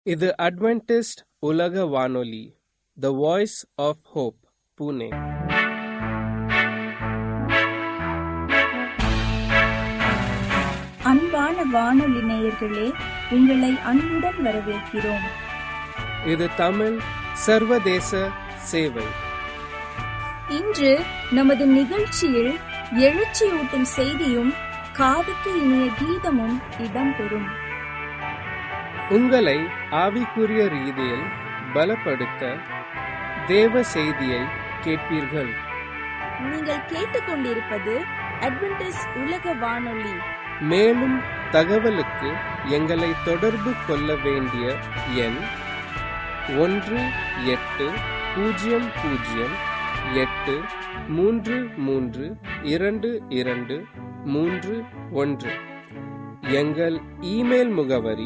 இது அட்வென்டிஸ்ட் உலக வானொலி the Voice of Hope Pune அன்பான வானொலி நேயர்களே உங்களை அன்புடன் வரவேற்கிறோம் இது தமிழ் சர்வதேச சேவை இன்று நமது நிகழ்ச்சியில் எழுச்சியூட்டும் செய்தியும் காதுக்கு இனிய கீதமும் இடம்பெறும் உங்களை ஆவிக்குரிய ரீதியில் பலப்படுத்த தேவ செய்தியை கேட்பீர்கள் நீங்கள் கேட்டுக்கொண்டிருப்பது அட்வென்டிஸ் உலக வானொலி மேலும் தகவலுக்கு எங்களை தொடர்பு கொள்ள வேண்டிய எண் ஒன்று எட்டு பூஜ்ஜியம் பூஜ்ஜியம் எட்டு மூன்று மூன்று இரண்டு இரண்டு மூன்று ஒன்று எங்கள் இமெயில் முகவரி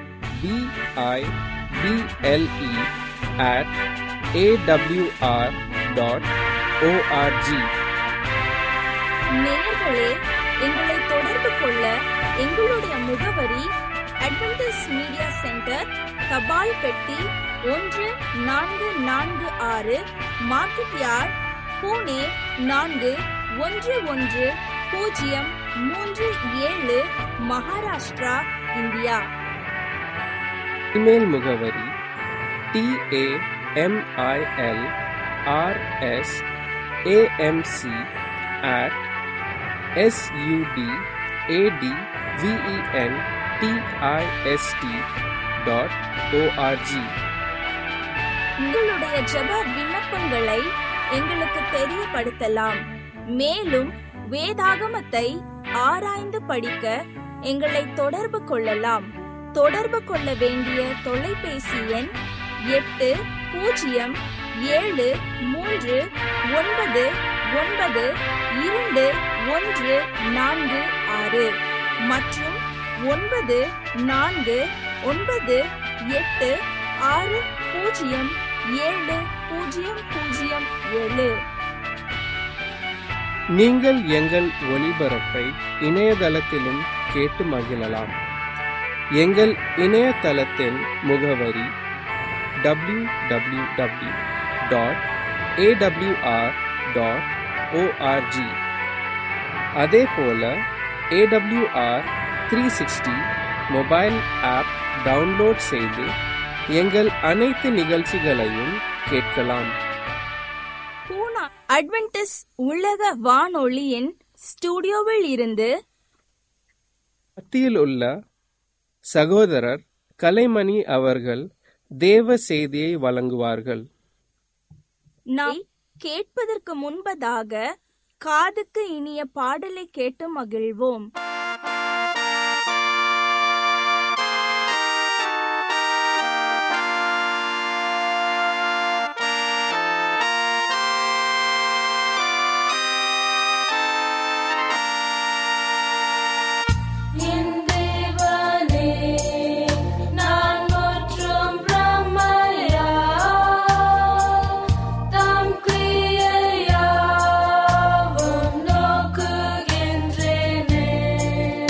B I B L E at A W R dot O R G நேயர்களே எங்களை தொடர்பு கொள்ள எங்களுடைய முகவரி அட்வென்டிஸ் மீடியா சென்டர் தபால் பெட்டி ஒன்று நான்கு நான்கு ஆறு மார்க்கெட் யார்ட் பூனே நான்கு ஒன்று ஒன்று பூஜ்ஜியம் மூன்று ஏழு மகாராஷ்டிரா இந்தியா இமெயில் முகவரி T A M I L R S A M C at S U D A D V E N T I S T dot O R G உங்களுடைய ஜெப விண்ணப்பங்களை எங்களுக்கு தெரியப்படுத்தலாம் மேலும் வேதாகமத்தை ஆராய்ந்து படிக்க எங்களை தொடர்பு கொள்ளலாம் தொடர்பு கொள்ள வேண்டிய தொலைபேசி எண் எட்டு பூஜ்ஜியம் ஏழு மூன்று ஒன்பது ஒன்பது இரண்டு ஒன்று நான்கு ஆறு மற்றும் ஒன்பது நான்கு ஒன்பது எட்டு ஆறு பூஜ்ஜியம் ஏழு பூஜ்ஜியம் பூஜ்ஜியம் ஏழு நீங்கள் எங்கள் ஒளிபரப்பை இணையதளத்திலும் கேட்டு மகிழலாம் எங்கள் இணையதளத்தின் முகவரி W W W dot A W R dot O R G அதே போல A W R three sixty mobile app download செய்து எங்கள் அனைத்து நிகழ்ச்சிகளையும் கேட்கலாம் பூனா அட்வென்டிஸ் உலக வானொலியின் ஸ்டுடியோவில் இருந்து மத்தியில் உள்ள சகோதரர் கலைமணி அவர்கள் தேவ செய்தியை வழங்குவார்கள் நாம் கேட்பதற்கு முன்பதாக காதுக்கு இனிய பாடலை கேட்டு மகிழ்வோம் என் தேவனே நான் முற்றும் பிரமையா தம் கிரியையாவும் நோக்குகின்றேனே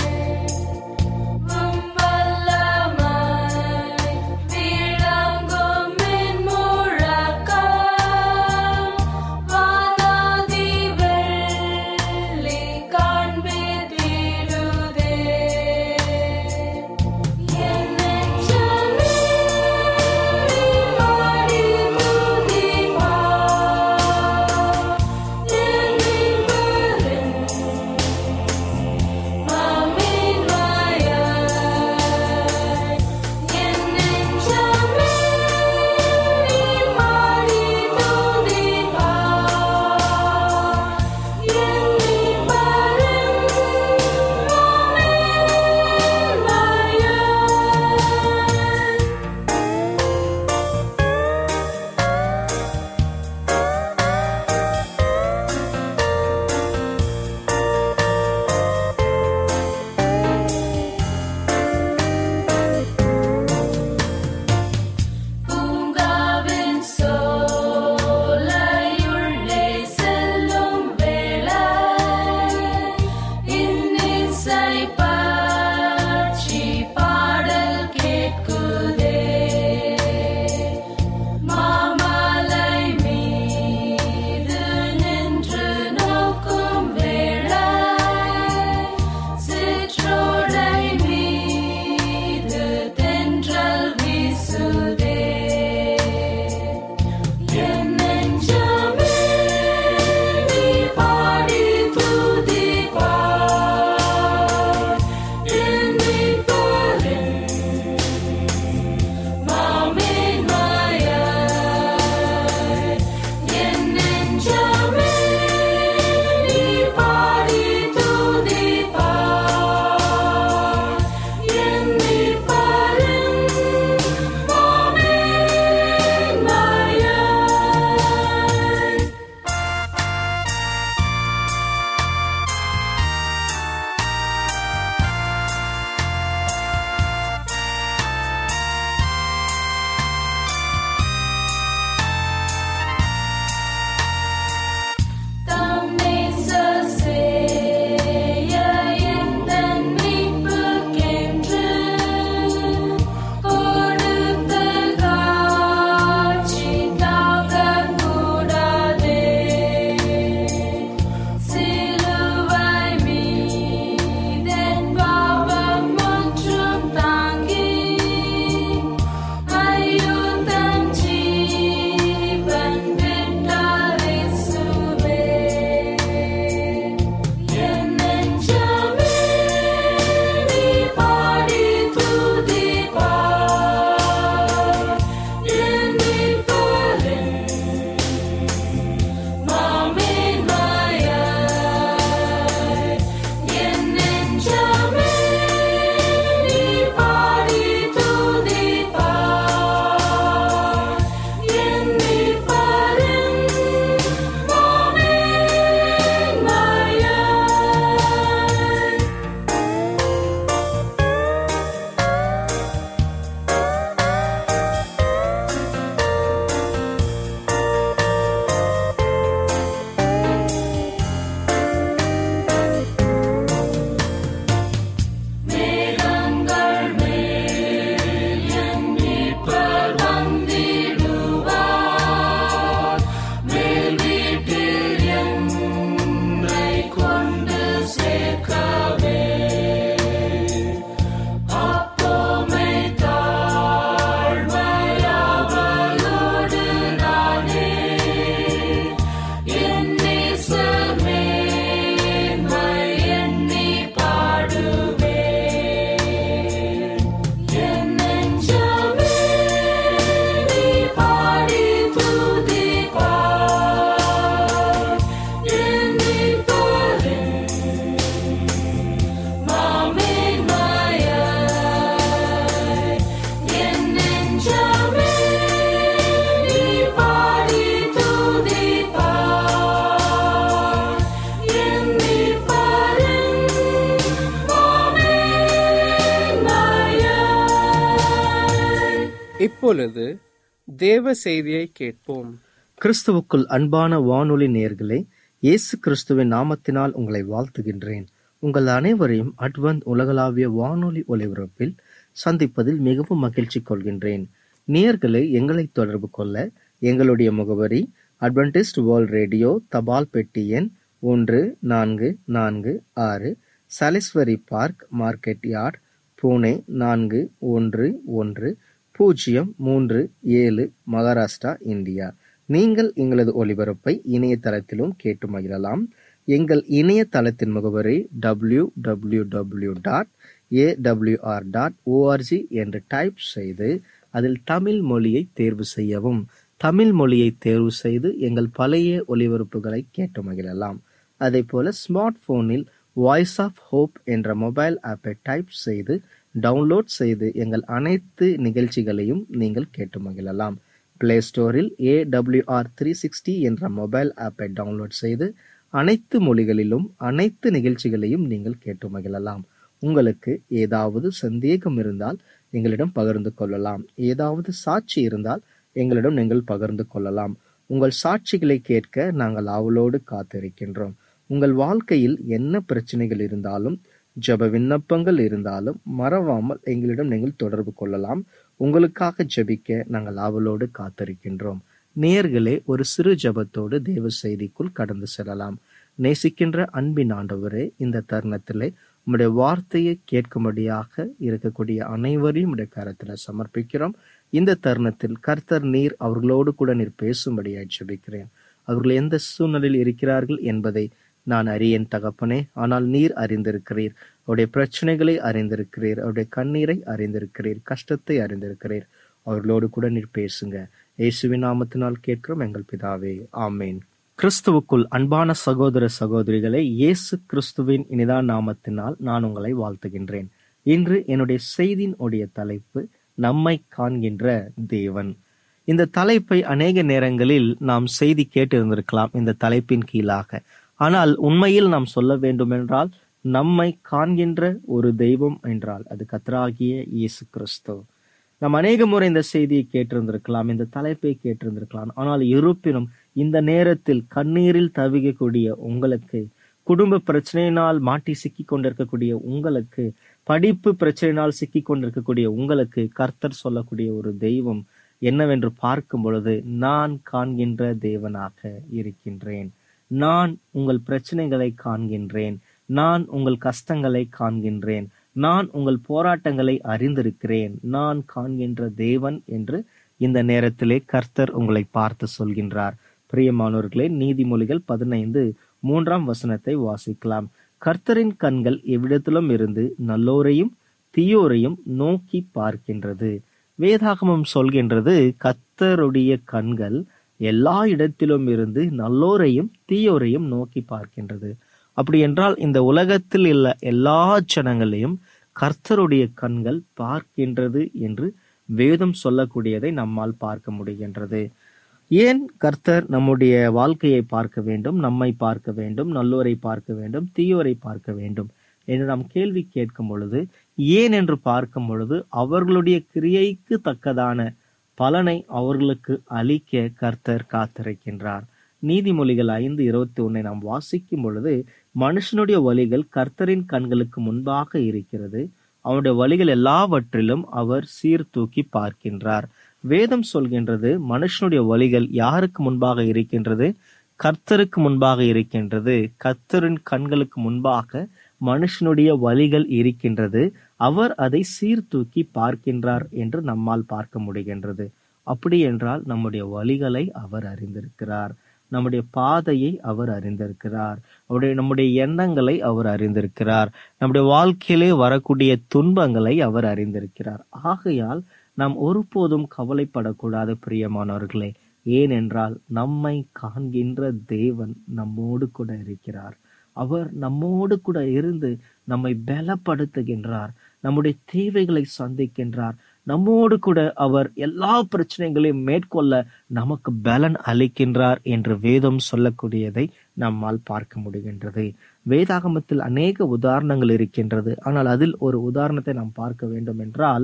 இப்பொழுது தேவ செய்தியை கேட்போம் கிறிஸ்துவுக்குள் அன்பான வானொலி நேயர்களே இயேசு கிறிஸ்துவின் நாமத்தினால் உங்களை வாழ்த்துகின்றேன் உங்கள் அனைவரையும் அட்வந்த் உலகளாவிய வானொலி ஒலிபரப்பில் சந்திப்பதில் மிகவும் மகிழ்ச்சி கொள்கின்றேன் நேயர்களே எங்களை தொடர்பு கொள்ள எங்களுடைய முகவரி அட்வென்டிஸ்ட் வேர்ல்ட் ரேடியோ தபால் பெட்டி எண் ஒன்று நான்கு நான்கு ஆறு Salisbury Park Market Yard Pune நான்கு ஒன்று ஒன்று பூஜ்ஜியம் மூன்று ஏழு மகாராஷ்டிரா இந்தியா நீங்கள் எங்களது ஒலிபரப்பை இணையதளத்திலும் கேட்டு மகிழலாம் எங்கள் இணையதளத்தின் முகவரி W W W dot A W R dot O R G என்று டைப் செய்து அதில் தமிழ் மொழியை தேர்வு செய்யவும் தமிழ் மொழியை தேர்வு செய்து எங்கள் பழைய ஒலிபரப்புகளை கேட்டு மகிழலாம் அதே போல ஸ்மார்ட் போனில் வாய்ஸ் ஆஃப் ஹோப் என்ற மொபைல் ஆப்பை டைப் செய்து டவுன்லோட் செய்து எங்கள் அனைத்து நிகழ்ச்சிகளையும் நீங்கள் கேட்டு மகிழலாம் பிளே ஸ்டோரில் ஏடபிள்யூஆர் த்ரீ சிக்ஸ்டி என்ற மொபைல் ஆப்பை டவுன்லோட் செய்து அனைத்து மொழிகளிலும் அனைத்து நிகழ்ச்சிகளையும் நீங்கள் கேட்டு மகிழலாம் உங்களுக்கு ஏதாவது சந்தேகம் இருந்தால் எங்களிடம் பகிர்ந்து கொள்ளலாம் ஏதாவது சாட்சி இருந்தால் எங்களிடம் நீங்கள் பகிர்ந்து கொள்ளலாம் உங்கள் சாட்சிகளை கேட்க நாங்கள் ஆவலோடு காத்திருக்கின்றோம் உங்கள் வாழ்க்கையில் என்ன பிரச்சனைகள் இருந்தாலும் ஜெப விண்ணப்பங்கள் இருந்தாலும் மறவாமல் எங்களிடம் நீங்கள் தொடர்பு கொள்ளலாம் உங்களுக்காக ஜெபிக்க நாங்கள் ஆவலோடு காத்திருக்கின்றோம் நேயர்களே ஒரு சிறு ஜெபத்தோடு தேவ செய்திக்குள் கடந்து செல்லலாம் நேசிக்கின்ற அன்பின் ஆண்டவரே இந்த தருணத்திலே உம்முடைய வார்த்தையை கேட்கும்படியாக இருக்கக்கூடிய அனைவரையும் உடைய கரத்துல சமர்ப்பிக்கிறோம் இந்த தருணத்தில் கர்த்தர் நீர் அவர்களோடு கூட நீர் பேசும்படியாய் ஜெபிக்கிறேன் அவர்கள் எந்த சூழ்நிலையில் இருக்கிறார்கள் என்பதை நான் அறியேன் தகப்பனே ஆனால் நீர் அறிந்திருக்கிறீர் அவருடைய பிரச்சனைகளை அறிந்திருக்கிறீர் அவருடைய கண்ணீரை அறிந்திருக்கிறீர் கஷ்டத்தை அறிந்திருக்கிறீர் அவர்களோடு கூட நீர் பேசுங்க இயேசுவின் நாமத்தினால் கேட்கிறோம் எங்கள் பிதாவே ஆமேன் கிறிஸ்துவுக்குள் அன்பான சகோதர சகோதரிகளை இயேசு கிறிஸ்துவின் இனிதான் நாமத்தினால் நான் உங்களை வாழ்த்துகின்றேன் இன்று என்னுடைய செய்தியின் உடைய தலைப்பு நம்மை காண்கின்ற தேவன் இந்த தலைப்பை அநேக நேரங்களில் நாம் செய்தி கேட்டு இருந்திருக்கலாம் இந்த தலைப்பின் கீழாக ஆனால் உண்மையில் நாம் சொல்ல வேண்டுமென்றால் நம்மை காண்கின்ற ஒரு தெய்வம் என்றால் அது கத்தராகிய இயேசு கிறிஸ்து நாம் அநேக முறை இந்த செய்தியை கேட்டிருந்திருக்கலாம் இந்த தலைப்பை கேட்டிருந்திருக்கலாம் ஆனால் இருப்பினும் இந்த நேரத்தில் கண்ணீரில் தவிக்கக்கூடிய உங்களுக்கு குடும்ப பிரச்சனையினால் மாட்டி சிக்கி கொண்டிருக்கக்கூடிய உங்களுக்கு படிப்பு பிரச்சனையினால் சிக்கி கொண்டிருக்கக்கூடிய உங்களுக்கு கர்த்தர் சொல்லக்கூடிய ஒரு தெய்வம் என்னவென்று பார்க்கும் பொழுது நான் காண்கின்ற தேவனாக இருக்கின்றேன் நான் உங்கள் பிரச்சனைகளை காண்கின்றேன் நான் உங்கள் கஷ்டங்களை காண்கின்றேன் நான் உங்கள் போராட்டங்களை அறிந்திருக்கிறேன் நான் காண்கின்ற தேவன் என்று இந்த நேரத்திலே கர்த்தர் உங்களை பார்த்து சொல்கின்றார் பிரியமானவர்களே நீதிமொழிகள் பதினைந்து மூன்றாம் வசனத்தை வாசிக்கலாம் கர்த்தரின் கண்கள் எவ்விடத்திலும் இருந்து நல்லோரையும் தீயோரையும் நோக்கி பார்க்கின்றது வேதாகமம் சொல்கின்றது கர்த்தருடைய கண்கள் எல்லா இடத்திலும் இருந்து நல்லோரையும் தீயோரையும் நோக்கி பார்க்கின்றது அப்படி என்றால் இந்த உலகத்தில் உள்ள எல்லா ஜனங்களையும் கர்த்தருடைய கண்கள் பார்க்கின்றது என்று வேதம் சொல்லக்கூடியதை நம்மால் பார்க்க முடிகின்றது ஏன் கர்த்தர் நம்முடைய வாழ்க்கையை பார்க்க வேண்டும் நம்மை பார்க்க வேண்டும் நல்லோரை பார்க்க வேண்டும் தீயோரை பார்க்க வேண்டும் என்று நாம் கேள்வி கேட்கும் பொழுது ஏன் என்று பார்க்கும் பொழுது அவர்களுடைய கிரியைக்கு தக்கதான பலனை அவர்களுக்கு அளிக்க கர்த்தர் காத்திருக்கின்றார் நீதிமொழிகள் ஐந்து இருபத்தி ஒன்னை நாம் வாசிக்கும் பொழுது மனுஷனுடைய வழிகள் கர்த்தரின் கண்களுக்கு முன்பாக இருக்கிறது அவனுடைய வழிகள் எல்லாவற்றிலும் அவர் சீர்தூக்கி பார்க்கின்றார் வேதம் சொல்கின்றது மனுஷனுடைய வழிகள் யாருக்கு முன்பாக இருக்கின்றது கர்த்தருக்கு முன்பாக இருக்கின்றது கர்த்தரின் கண்களுக்கு முன்பாக மனுஷனுடைய வழிகள் இருக்கின்றது அவர் அதை சீர்தூக்கி பார்க்கின்றார் என்று நம்மால் பார்க்க முடிகின்றது அப்படி என்றால் நம்முடைய வழிகளை அவர் அறிந்திருக்கிறார் நம்முடைய பாதையை அவர் அறிந்திருக்கிறார் அவருடைய நம்முடைய எண்ணங்களை அவர் அறிந்திருக்கிறார் நம்முடைய வாழ்க்கையிலே வரக்கூடிய துன்பங்களை அவர் அறிந்திருக்கிறார் ஆகையால் நாம் ஒருபோதும் கவலைப்படக்கூடாது பிரியமானவர்களே ஏனென்றால் நம்மை காண்கின்ற தேவன் நம்மோடு கூட இருக்கிறார் அவர் நம்மோடு கூட இருந்து நம்மை பலப்படுத்துகின்றார் நம்முடைய தேவைகளை சந்திக்கின்றார் நம்மோடு கூட அவர் எல்லா பிரச்சனைகளையும் மேற்கொள்ள நமக்கு பலன் அளிக்கின்றார் என்று வேதம் சொல்லக்கூடியதை நம்மால் பார்க்க முடிகின்றது வேதாகமத்தில் அநேக உதாரணங்கள் இருக்கின்றது ஆனால் அதில் ஒரு உதாரணத்தை நாம் பார்க்க வேண்டும் என்றால்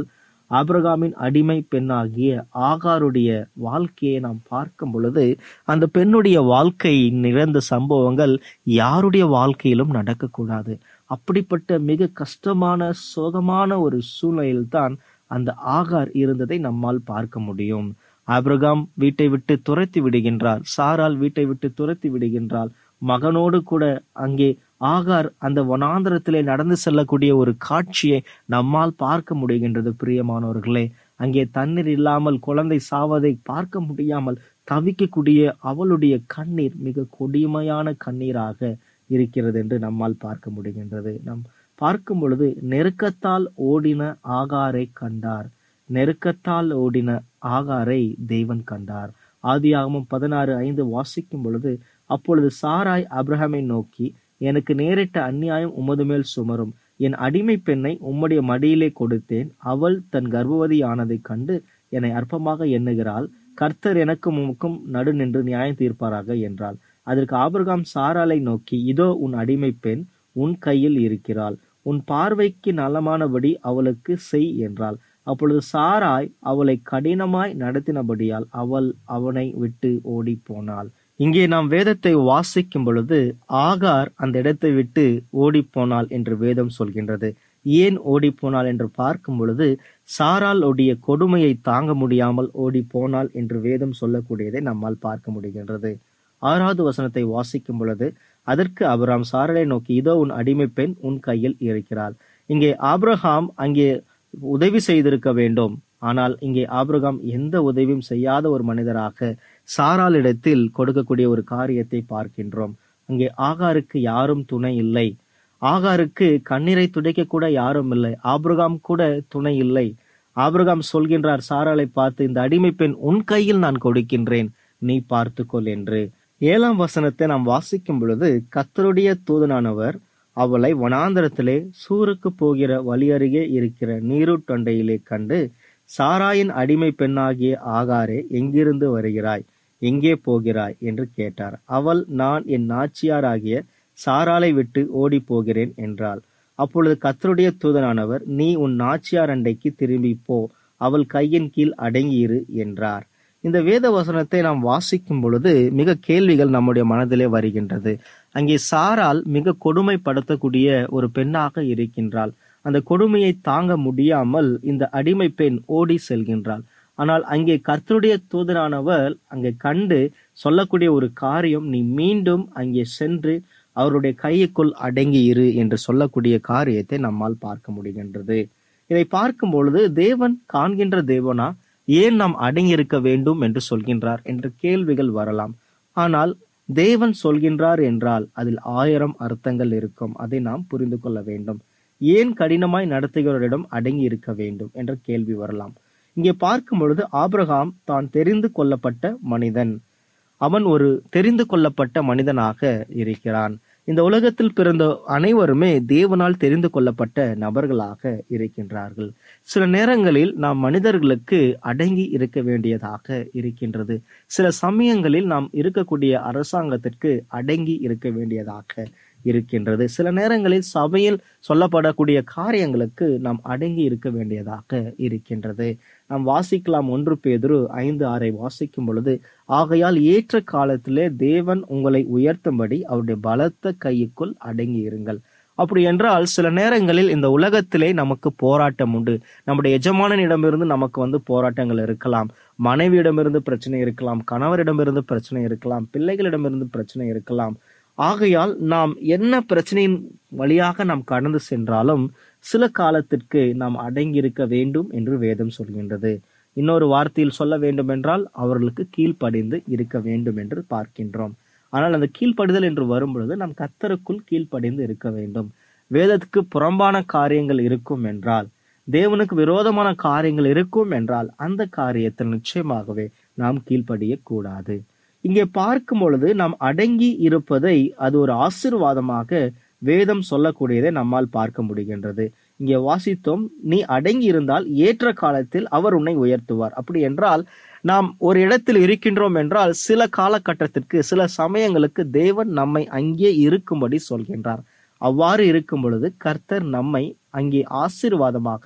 ஆபிரகாமின் அடிமை பெண்ணாகிய ஆகாருடைய வாழ்க்கையை நாம் பார்க்கும் பொழுது அந்த பெண்ணுடைய வாழ்க்கை நிகழ்ந்த சம்பவங்கள் யாருடைய வாழ்க்கையிலும் நடக்கக்கூடாது அப்படிப்பட்ட மிக கஷ்டமான சோகமான ஒரு சூழ்நிலையில்தான் அந்த ஆகார் இருந்ததை நம்மால் பார்க்க முடியும் ஆபிரகாம் வீட்டை விட்டு துரத்தி விடுகின்றார் சாரால் வீட்டை விட்டு துரத்தி விடுகின்றாள் மகனோடு கூட அங்கே ஆகார் அந்த வனாந்தரத்திலே நடந்து செல்லக்கூடிய ஒரு காட்சியை நம்மால் பார்க்க முடிகின்றது பிரியமானவர்களே அங்கே தண்ணீர் இல்லாமல் குழந்தை சாவதை பார்க்க முடியாமல் தவிக்கக்கூடிய அவளுடைய கண்ணீர் மிக கொடிமையான கண்ணீராக இருக்கிறது என்று நம்மால் பார்க்க முடிகின்றது நாம் பார்க்கும் பொழுது நெருக்கத்தால் ஓடின ஆகாரை கண்டார் நெருக்கத்தால் ஓடின ஆகாரை தெய்வன் கண்டார் ஆதியாகமம் பதினாறு ஐந்து வாசிக்கும் பொழுது அப்பொழுது சாராய் அப்ரஹாமை நோக்கி எனக்கு நேரிட்ட அந்நியாயம் உமது மேல் சுமரும் என் அடிமை பெண்ணை உம்முடைய மடியிலே கொடுத்தேன் அவள் தன் கர்ப்பவதி ஆனதைக் கண்டு என்னை அற்பமாக எண்ணுகிறாள் கர்த்தர் எனக்கும் உமக்கும் நடு நின்று நியாயம் தீர்ப்பாராக என்றாள் அதற்கு ஆபிரகாம் சாராலை நோக்கி இதோ உன் அடிமை பெண் உன் கையில் இருக்கிறாள் உன் பார்வைக்கு நலமானபடி அவளுக்கு செய் என்றாள் அப்பொழுது சாராய் அவளை கடினமாய் நடத்தினபடியால் அவள் அவனை விட்டு ஓடி போனாள் இங்கே நாம் வேதத்தை வாசிக்கும் பொழுது ஆகார் அந்த இடத்தை விட்டு ஓடி போனாள் என்று வேதம் சொல்கின்றது ஏன் ஓடி போனாள் என்று பார்க்கும் பொழுது சாரால் உடைய கொடுமையை தாங்க முடியாமல் ஓடி போனாள் என்று வேதம் சொல்லக்கூடியதை நம்மால் பார்க்க முடிகின்றது ஆறாவது வசனத்தை வாசிக்கும் பொழுது அதற்கு அபிராம் சாரலை நோக்கி இதோ உன் அடிமை பெண் உன் கையில் இருக்கிறாள் இங்கே ஆப்ரஹாம் அங்கே உதவி செய்திருக்க வேண்டும் ஆனால் இங்கே ஆபிரகாம் எந்த உதவியும் செய்யாத ஒரு மனிதராக சாராளிடத்தில் கொடுக்கக்கூடிய ஒரு காரியத்தை பார்க்கின்றோம் அங்கே ஆகாருக்கு யாரும் துணை இல்லை ஆகாருக்கு கண்ணீரை துடைக்க கூட யாரும் இல்லை ஆபிரகாம் கூட துணை இல்லை ஆபிரகாம் சொல்கின்றார் சாராளை பார்த்து இந்த அடிமை பெண் உன் கையில் நான் கொடுக்கின்றேன் நீ பார்த்துக்கொள் என்று ஏழாம் வசனத்தை நாம் வாசிக்கும் பொழுது கத்தருடைய தூதனானவர் அவளை வனாந்தரத்திலே சூருக்கு போகிற வழி அருகே இருக்கிற நீரூட்டண்டையிலே கண்டு சாராயின் அடிமை பெண்ணாகிய ஆகாரே எங்கிருந்து வருகிறாய் எங்கே போகிறாய் என்று கேட்டார் அவள் நான் என் நாச்சியாராகிய சாராலை விட்டு ஓடி போகிறேன் என்றாள் அப்பொழுது கத்தருடைய தூதனானவர் நீ உன் நாச்சியார் அண்டைக்கு திரும்பி போ அவள் கையின் கீழ் அடங்கியிரு என்றார் இந்த வேத வசனத்தை நாம் வாசிக்கும் பொழுது மிக கேள்விகள் நம்முடைய மனதிலே வருகின்றது அங்கே சாரால் மிக கொடுமைப்படுத்தக்கூடிய ஒரு பெண்ணாக இருக்கின்றாள் அந்த கொடுமையை தாங்க முடியாமல் இந்த அடிமை பெண் ஓடி செல்கின்றாள் ஆனால் அங்கே கர்த்தருடைய தூதரானவர் அங்கே கண்டு சொல்லக்கூடிய ஒரு காரியம் நீ மீண்டும் அங்கே சென்று அவருடைய கையுக்குள் அடங்கி இரு என்று சொல்லக்கூடிய காரியத்தை நம்மால் பார்க்க முடிகின்றது இதை பார்க்கும் பொழுது தேவன் காண்கின்ற தேவனா ஏன் நாம் அடங்கி இருக்க வேண்டும் என்று சொல்கின்றார் என்ற கேள்விகள் வரலாம் ஆனால் தேவன் சொல்கின்றார் என்றால் அதில் ஆயிரம் அர்த்தங்கள் இருக்கும் அதை நாம் புரிந்து கொள்ள வேண்டும் ஏன் கடினமாய் நடத்துகிறவரிடம் அடங்கி இருக்க வேண்டும் என்ற கேள்வி வரலாம் இங்கே பார்க்கும் பொழுது ஆபிரகாம் தான் தெரிந்து கொள்ளப்பட்ட மனிதன் அவன் ஒரு தெரிந்து கொள்ளப்பட்ட மனிதனாக இருக்கிறான் இந்த உலகத்தில் பிறந்த அனைவருமே தேவனால் தெரிந்து கொள்ளப்பட்ட நபர்களாக இருக்கின்றார்கள் சில நேரங்களில் நாம் மனிதர்களுக்கு அடங்கி இருக்க வேண்டியதாக இருக்கின்றது சில சமயங்களில் நாம் இருக்கக்கூடிய அரசாங்கத்திற்கு அடங்கி இருக்க வேண்டியதாக இருக்கின்றது சில நேரங்களில் சபையில் சொல்லப்படக்கூடிய காரியங்களுக்கு நாம் அடங்கி இருக்க வேண்டியதாக இருக்கின்றது நாம் வாசிக்கலாம் ஒன்று பேதுரு ஐந்து ஆறை வாசிக்கும் பொழுது ஆகையால் ஏற்ற காலத்திலே தேவன் உங்களை உயர்த்தும்படி அவருடைய பலத்த கையுக்குள் அடங்கி இருங்கள் அப்படி என்றால் சில நேரங்களில் இந்த உலகத்திலே நமக்கு போராட்டம் உண்டு நம்முடைய எஜமானனிடமிருந்து நமக்கு வந்து போராட்டங்கள் இருக்கலாம் மனைவியிடமிருந்து பிரச்சனை இருக்கலாம் கணவரிடமிருந்து பிரச்சனை இருக்கலாம் பிள்ளைகளிடமிருந்து பிரச்சனை இருக்கலாம் ஆகையால் நாம் என்ன பிரச்சனையின் வழியாக நாம் கடந்து சென்றாலும் சில காலத்திற்கு நாம் அடங்கியிருக்க வேண்டும் என்று வேதம் சொல்கின்றது இன்னொரு வார்த்தையில் சொல்ல வேண்டும் என்றால் அவர்களுக்கு கீழ்ப்படிந்து இருக்க வேண்டும் என்று பார்க்கின்றோம் ஆனால் அந்த கீழ்ப்படிதல் என்று வரும்பொழுது நாம் கத்தருக்குள் கீழ்ப்படிந்து இருக்க வேண்டும் வேதத்துக்கு புறம்பான காரியங்கள் இருக்கும் என்றால் தேவனுக்கு விரோதமான காரியங்கள் இருக்கும் என்றால் அந்த காரியத்தில் நிச்சயமாகவே நாம் கீழ்ப்படிய கூடாது இங்கே பார்க்கும் பொழுது நாம் அடங்கி இருப்பதை அது ஒரு ஆசிர்வாதமாக வேதம் சொல்லக்கூடியதை நம்மால் பார்க்க முடிகின்றது இங்கே வாசித்தோம் நீ அடங்கி இருந்தால் ஏற்ற காலத்தில் அவர் உன்னை உயர்த்துவார் அப்படி என்றால் நாம் ஒரு இடத்தில் இருக்கின்றோம் என்றால் சில காலகட்டத்திற்கு சில சமயங்களுக்கு தேவன் நம்மை அங்கே இருக்கும்படி சொல்கின்றார் அவ்வாறு இருக்கும் பொழுது கர்த்தர் நம்மை அங்கே ஆசீர்வாதமாக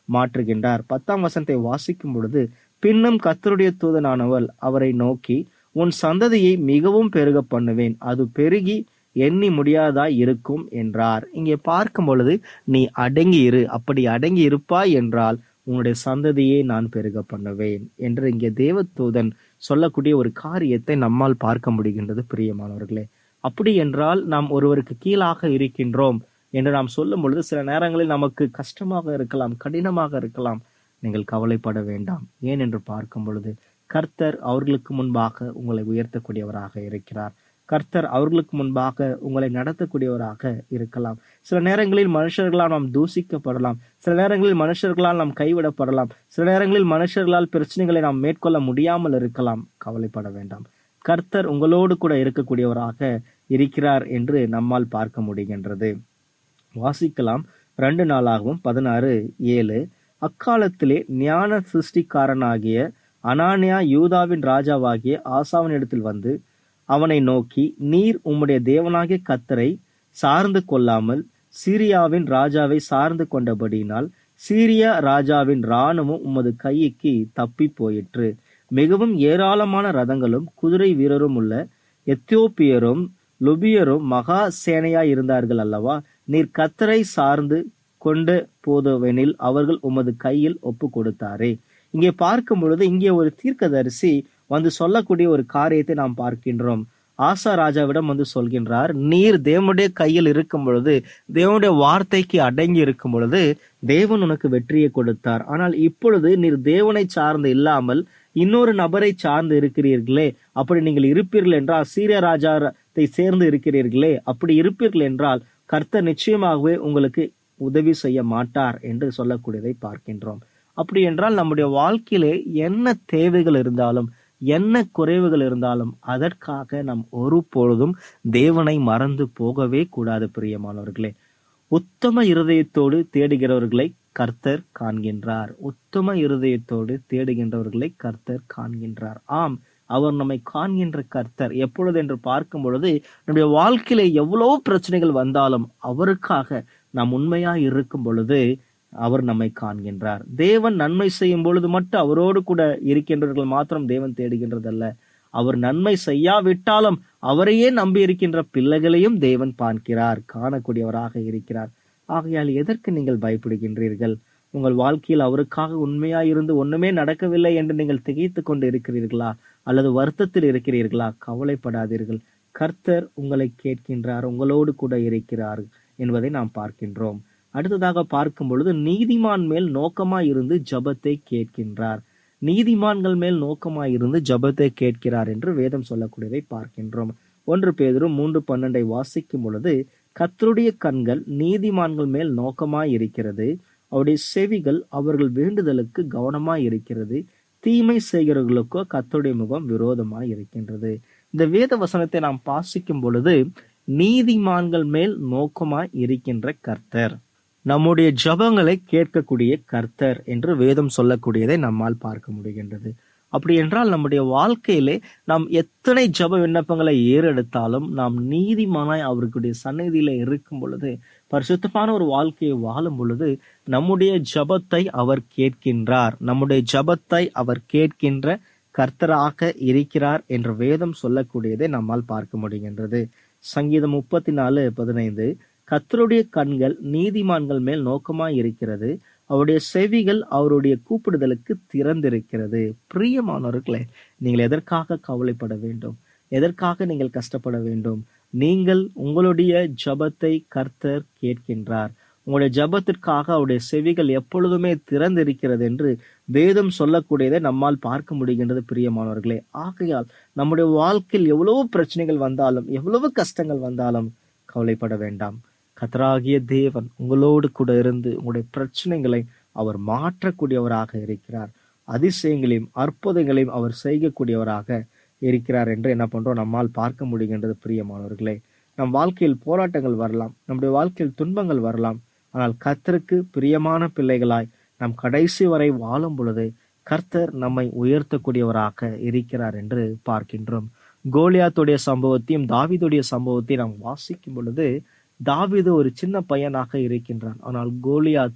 மாற்றுகின்றார் பத்தாம் வசனத்தை வாசிக்கும் பொழுது பின்னும் கத்தருடைய தூதனானவள் அவரை நோக்கி உன் சந்ததியை மிகவும் பெருக பண்ணுவேன் அது பெருகி எண்ணி முடியாதாய் இருக்கும் என்றார் இங்கே பார்க்கும் பொழுது நீ அடங்கி இரு அப்படி அடங்கி இருப்பாய் என்றால் உன்னுடைய சந்ததியை நான் பெருக பண்ணுவேன் என்று இங்கே தேவதூதன் சொல்லக்கூடிய ஒரு காரியத்தை நம்மால் பார்க்க முடிகின்றது பிரியமானவர்களே அப்படி என்றால் நாம் ஒருவருக்கு கீழாக இருக்கின்றோம் என்று நாம் சொல்லும் பொழுது சில நேரங்களில் நமக்கு கஷ்டமாக இருக்கலாம் கடினமாக இருக்கலாம் நீங்கள் கவலைப்பட வேண்டாம் ஏன் என்று பார்க்கும் பொழுது கர்த்தர் அவர்களுக்கு முன்பாக உங்களை உயர்த்தக்கூடியவராக இருக்கிறார் கர்த்தர் அவர்களுக்கு முன்பாக உங்களை நடத்தக்கூடியவராக இருக்கலாம் சில நேரங்களில் மனுஷர்களால் நாம் தூசிக்கப்படலாம் சில நேரங்களில் மனுஷர்களால் நாம் கைவிடப்படலாம் சில நேரங்களில் மனுஷர்களால் பிரச்சனைகளை நாம் மேற்கொள்ள முடியாமல் இருக்கலாம் கவலைப்பட வேண்டாம் கர்த்தர் உங்களோடு கூட இருக்கக்கூடியவராக இருக்கிறார் என்று நம்மால் பார்க்க முடிகின்றது வாசிக்கலாம் ரெண்டு நாளாகவும் பதினாறு ஏழு அக்காலத்திலே ஞான சிருஷ்டிக்காரனாகிய அனானியா யூதாவின் ராஜாவாகிய ஆசாவனிடத்தில் வந்து அவனை நோக்கி நீர் உம்முடைய தேவனாகிய கத்தரை சார்ந்து கொள்ளாமல் சீரியாவின் ராஜாவை சார்ந்து கொண்டபடியினால் சீரியா ராஜாவின் இராணுவம் உமது கைக்கு தப்பி போயிற்று மிகவும் ஏராளமான ரதங்களும் குதிரை வீரரும் உள்ள எத்தியோப்பியரும் லுபியரும் மகா சேனையாய் இருந்தார்கள் அல்லவா நீர் கத்தரை சார்ந்து கொண்டு போதவெனில் அவர்கள் உமது கையில் ஒப்பு கொடுத்தாரே இங்கே பார்க்கும் பொழுது இங்கே ஒரு தீர்க்கதரிசி வந்து சொல்லக்கூடிய ஒரு காரியத்தை நாம் பார்க்கின்றோம் ஆசா ராஜாவிடம் வந்து சொல்கின்றார் நீர் தேவனுடைய கையில் இருக்கும் பொழுது தேவனுடைய வார்த்தைக்கு அடங்கி இருக்கும் பொழுது தேவன் உனக்கு வெற்றியை கொடுத்தார் ஆனால் இப்பொழுது நீர் தேவனை சார்ந்து இல்லாமல் இன்னொரு நபரை சார்ந்து இருக்கிறீர்களே அப்படி நீங்கள் இருப்பீர்கள் என்றால் சீரிய ராஜாத்தை சேர்ந்து இருக்கிறீர்களே அப்படி இருப்பீர்கள் என்றால் கர்த்தர் நிச்சயமாகவே உங்களுக்கு உதவி செய்ய மாட்டார் என்று சொல்லக்கூடியதை பார்க்கின்றோம் அப்படி என்றால் நம்முடைய வாழ்க்கையிலே என்ன தேவைகள் இருந்தாலும் என்ன குறைவுகள் இருந்தாலும் அதற்காக நாம் ஒரு பொழுதும் தேவனை மறந்து போகவே கூடாது பிரியமானவர்களே உத்தம இருதயத்தோடு தேடுகிறவர்களை கர்த்தர் காண்கின்றார் உத்தம இருதயத்தோடு தேடுகின்றவர்களை கர்த்தர் காண்கின்றார் ஆம் அவர் நம்மை காண்கின்ற கர்த்தர் எப்பொழுது என்று பார்க்கும் பொழுது நம்முடைய வாழ்க்கையில எவ்வளவு பிரச்சனைகள் வந்தாலும் அவருக்காக நாம் உண்மையாய் இருக்கும் பொழுது அவர் நம்மை காண்கின்றார் தேவன் நன்மை செய்யும் பொழுது மட்டும் அவரோடு கூட இருக்கின்றவர்கள் மாத்திரம் தேவன் தேடுகின்றதல்ல அவர் நன்மை செய்யாவிட்டாலும் அவரையே நம்பி இருக்கின்ற பிள்ளைகளையும் தேவன் பார்க்கிறார் காணக்கூடியவராக இருக்கிறார் ஆகையால் எதற்கு நீங்கள் பயப்படுகின்றீர்கள் உங்கள் வாழ்க்கையில் அவருக்காக உண்மையாய் இருந்து ஒண்ணுமே நடக்கவில்லை என்று நீங்கள் திகைத்து கொண்டு இருக்கிறீர்களா அல்லது வருத்தத்தில் இருக்கிறீர்களா கவலைப்படாதீர்கள் கர்த்தர் உங்களை கேட்கின்றார் உங்களோடு கூட இருக்கிறார் என்பதை நாம் பார்க்கின்றோம் அடுத்ததாக பார்க்கும் பொழுது நீதிமான் மேல் நோக்கமாய் இருந்து ஜபத்தை கேட்கின்றார் நீதிமான்கள் மேல் நோக்கமாய் இருந்து ஜபத்தை கேட்கிறார் என்று வேதம் சொல்லக்கூடியதை பார்க்கின்றோம் ஒன்று பேதரும் மூன்று பன்னெண்டை வாசிக்கும் பொழுது கத்தருடைய கண்கள் நீதிமான்கள் மேல் நோக்கமாய் இருக்கிறது அவருடைய செவிகள் அவர்கள் வேண்டுதலுக்கு கவனமாய் இருக்கிறது தீமை செய்கிறவர்களுக்கோ கத்தருடைய முகம் விரோதமாய் இருக்கின்றது இந்த வேத வசனத்தை நாம் வாசிக்கும் பொழுது நீதிமான்கள் மேல் நோக்கமாய் இருக்கின்ற கர்த்தர் நம்முடைய ஜபங்களை கேட்கக்கூடிய கர்த்தர் என்று வேதம் சொல்லக்கூடியதை நம்மால் பார்க்க முடிகின்றது அப்படி என்றால் நம்முடைய வாழ்க்கையிலே நாம் எத்தனை ஜப விண்ணப்பங்களை ஏறெடுத்தாலும் நாம் நீதிமானாய் அவருடைய சந்நிதியில இருக்கும் பொழுது பரிசுத்தமான ஒரு வாழ்க்கையை வாழும் பொழுது நம்முடைய ஜபத்தை அவர் கேட்கின்றார் நம்முடைய ஜபத்தை அவர் கேட்கின்ற கர்த்தராக இருக்கிறார் என்ற வேதம் சொல்லக்கூடியதை நம்மால் பார்க்க முடிகின்றது சங்கீதம் முப்பத்தி நாலு பதினைந்து கத்தருடைய கண்கள் நீதிமான்கள் மேல் நோக்கமாய் இருக்கிறது அவருடைய செவிகள் அவருடைய கூப்பிடுதலுக்கு திறந்திருக்கிறது பிரியமானவர்களே நீங்கள் எதற்காக கவலைப்பட வேண்டும் எதற்காக நீங்கள் கஷ்டப்பட வேண்டும் நீங்கள் உங்களுடைய ஜபத்தை கர்த்தர் கேட்கின்றார் உங்களுடைய ஜபத்திற்காக அவருடைய செவிகள் எப்பொழுதுமே திறந்திருக்கிறது என்று வேதம் சொல்லக்கூடியதை நம்மால் பார்க்க முடிகின்றது பிரியமானவர்களே ஆகையால் நம்முடைய வாழ்க்கையில் எவ்வளவு பிரச்சனைகள் வந்தாலும் எவ்வளவு கஷ்டங்கள் வந்தாலும் கவலைப்பட வேண்டாம் கத்தராகிய தேவன் உங்களோடு கூட இருந்து உங்களுடைய பிரச்சனைகளை அவர் மாற்றக்கூடியவராக இருக்கிறார் அதிசயங்களையும் அற்புதங்களையும் அவர் செய்யக்கூடியவராக இருக்கிறார் என்று என்ன பண்றோம் நம்மால் பார்க்க முடிகின்றது பிரியமானவர்களே நம் வாழ்க்கையில் போராட்டங்கள் வரலாம் நம்முடைய வாழ்க்கையில் துன்பங்கள் வரலாம் ஆனால் கர்த்தருக்கு பிரியமான பிள்ளைகளாய் நாம் கடைசி வரை வாழும் பொழுது கர்த்தர் நம்மை உயர்த்தக்கூடியவராக இருக்கிறார் என்று பார்க்கின்றோம் கோலியாத்துடைய சம்பவத்தையும் தாவிதுடைய சம்பவத்தையும் நாம் வாசிக்கும் பொழுது தாவீது ஒரு சின்ன பையனாக இருக்கின்றான் ஆனால் கோலியாத்து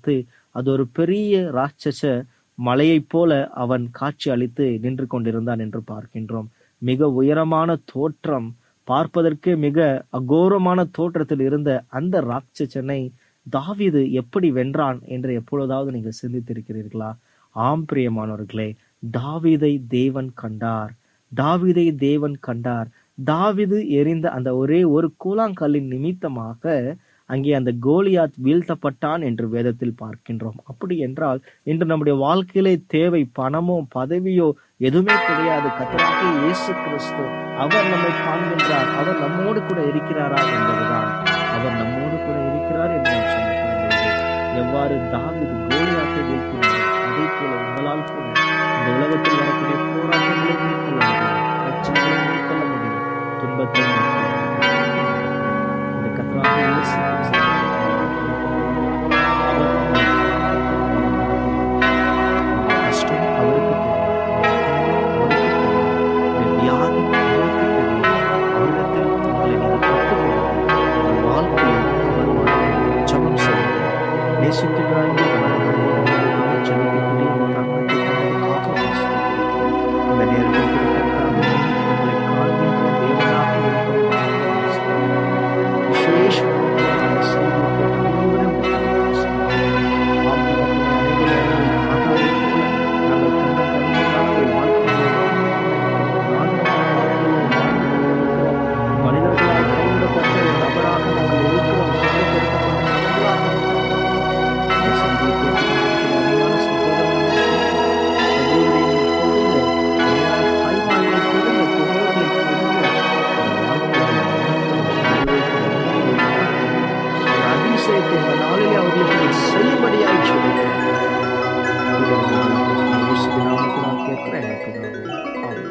அது ஒரு பெரிய ராட்சச மலையைப் போல அவன் காட்சி அளித்து நின்று கொண்டிருந்தான் என்று பார்க்கின்றோம் மிக உயரமான தோற்றம் பார்ப்பதற்கு மிக அகோரமான தோற்றத்தில் இருந்த அந்த ராட்சசனை தாவீது எப்படி வென்றான் என்று எப்பொழுதாவது நீங்கள் சிந்தித்திருக்கிறீர்களா ஆம் பிரியமானவர்களே தாவீதை தேவன் கண்டார் தாவீதை தேவன் கண்டார் தாவீது எறிந்த அந்த ஒரே ஒரு கூழாங்கல்லின் நிமித்தமாக அங்கே அந்த கோலியாத் வீழ்த்தப்பட்டான் என்று வேதத்தில் பார்க்கின்றோம் அப்படி என்றால் இன்று நம்முடைய வாழ்க்கையிலே தேவை பணமோ பதவியோ எதுவுமே கிடையாது கத்தராகி இயேசு கிறிஸ்து அவர் நம்மை காண்கின்றார் அவர் நம்மோடு கூட இருக்கிறாரா என்பதுதான் அவர் நம்மோடு கூட இருக்கிறார் என்று நாம் சொல்லப்படுகிறது எவ்வாறு தாவீது கோலியாத்தை வீழ்த்தினார் அதே போல உங்களால் கூட இந்த உலகத்தில் வரக்கூடிய போராட்டங்களை மேற்கொள்ள முடியும் பிரச்சனைகளை மேற்கொள்ள முடியும் துன்பத்தை மேற்கொள்ள முடியும் இந்த கத்தராக இயேசு கிறிஸ்து அவர் உங்களுடைய கஷ்டம் அவருக்கு தெரியும் உங்களுடைய துன்பம் அவருக்கு தெரியும் உங்களுடைய வியாதி அவருக்கு தெரியும் அவரிடத்தில் உங்களை நீங்கள் ஒப்புக் கொடுங்கள். உங்கள் வாழ்க்கையை அவர் மாற்றுவார். ஜெபம் செய்யுங்கள். நேசிக்கிறாய் ஜெபிக்கக்கூடிய இந்த தருணத்தை தந்ததற்காக உம்மை ஸ்தோத்திரிக்கிறோம். இந்த நேரத்தில் கூட கர்த்தாவே, எங்களை காண்கின்ற தேவனாக இருப்பதற்காக உம்மை ஸ்தோத்திரிக்கிறோம். விசேஷமாக இந்த செய்தியை கேட்ட அனைவரும் உம்மை ஸ்தோத்திரிக்கிறோம். ஆம், தகப்பனே, அனைவரும் ஆகாரம் போல நாங்கள் தந்த தன்மையான ஒரு வாழ்க்கையை நான்கான வாழ்க்கையை வாழ்ந்து கொண்டிருக்கிறோம். மனிதர்களால் கைவிடப்பட்ட ஒரு நபராக நாங்கள் இருக்கிறோம் துன்பப்படுத்தப்பட்ட நபர்களாக இருக்கிறோம். இந்த செய்தியை கேட்டு கொண்டிருக்கிற அருமையான சகோதரர்களே, சகோதரிகளை கொடுங்க. அருமையான தாய்மார்களை கொடுங்க. குமாரர்களை கொடுங்க. இந்த வாழ்க்கையை ஒரு அதிசயத்தை இந்த நாளிலே அவர்களுக்கு செய்யும்படியாய் சொல்லுகிறேன் இயேசுவின் நாமத்தினால் கேட்கிறேன் எனக்கு ஆமென்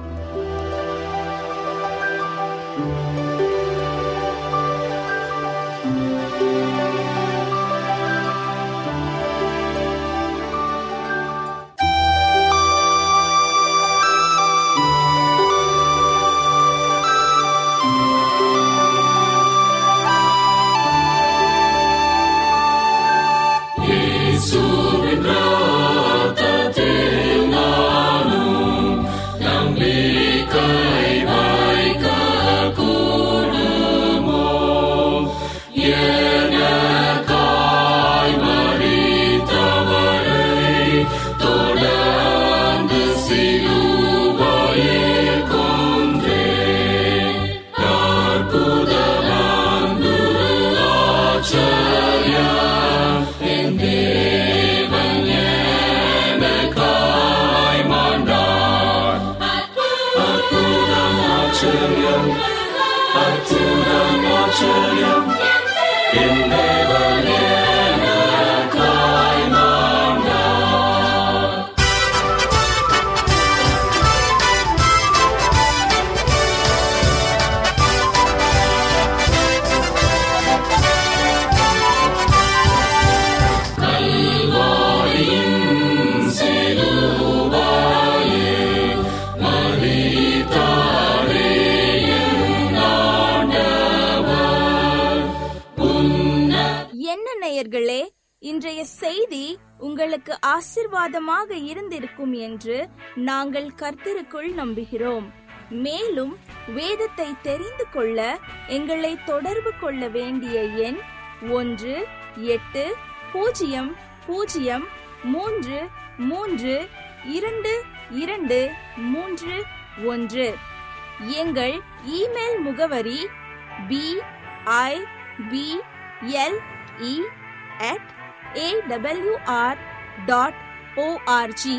என்ன நேயர்களே இன்றைய செய்தி உங்களுக்கு ஆசிர்வாதமாக இருந்திருக்கும் என்று நாங்கள் கர்த்தருக்குள் நம்புகிறோம் மேலும் வேதத்தை தெரிந்து கொள்ள எங்களை தொடர்பு கொள்ள வேண்டிய எண் ஒன்று எட்டு பூஜ்ஜியம் பூஜ்ஜியம் மூன்று மூன்று இரண்டு இரண்டு மூன்று ஒன்று எங்கள் இமெயில் முகவரி B I B L E at A W R dot O R G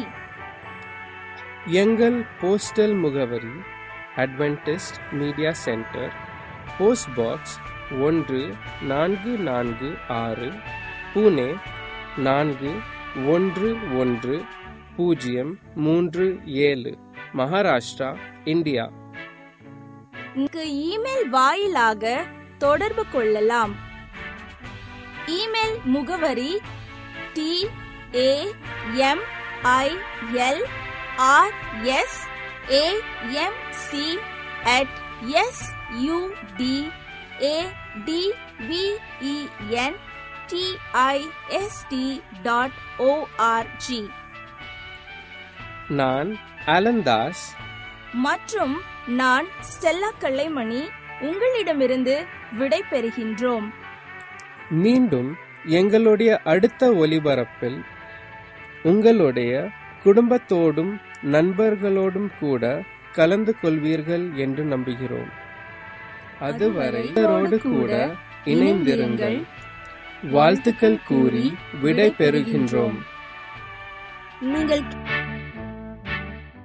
எங்கள் போஸ்டல் முகவரி Adventist Media Centre post box ஒன்று நான்கு நான்கு ஆறு புனே நான்கு ஒன்று ஒன்று பூஜ்ஜியம் மூன்று ஏழு மகாராஷ்டிரா இந்தியா இங்கு இமெயில் வாயிலாக தொடர்பு கொள்ளலாம் இமெயில் முகவரி T A M I L R S A M C at S U D A D V E N T I S T dot O R G நான் அலந்தாஸ் மற்றும் நான் ஸ்டெல்லா கல்லைமணி உங்களிடமிருந்து விடை பெறுகின்றோம் மீண்டும் எங்களுடைய அடுத்த ஒலிபரப்பில் உங்களுடைய குடும்பத்தோடும் நண்பர்களோடும் கூட கலந்து கொள்வீர்கள் என்று நம்புகிறோம் அதுவரை இவரோடு கூட இணைந்திருங்கள் வாழ்த்துக்கள் கூறி விடை பெறுகின்றோம் நீங்கள்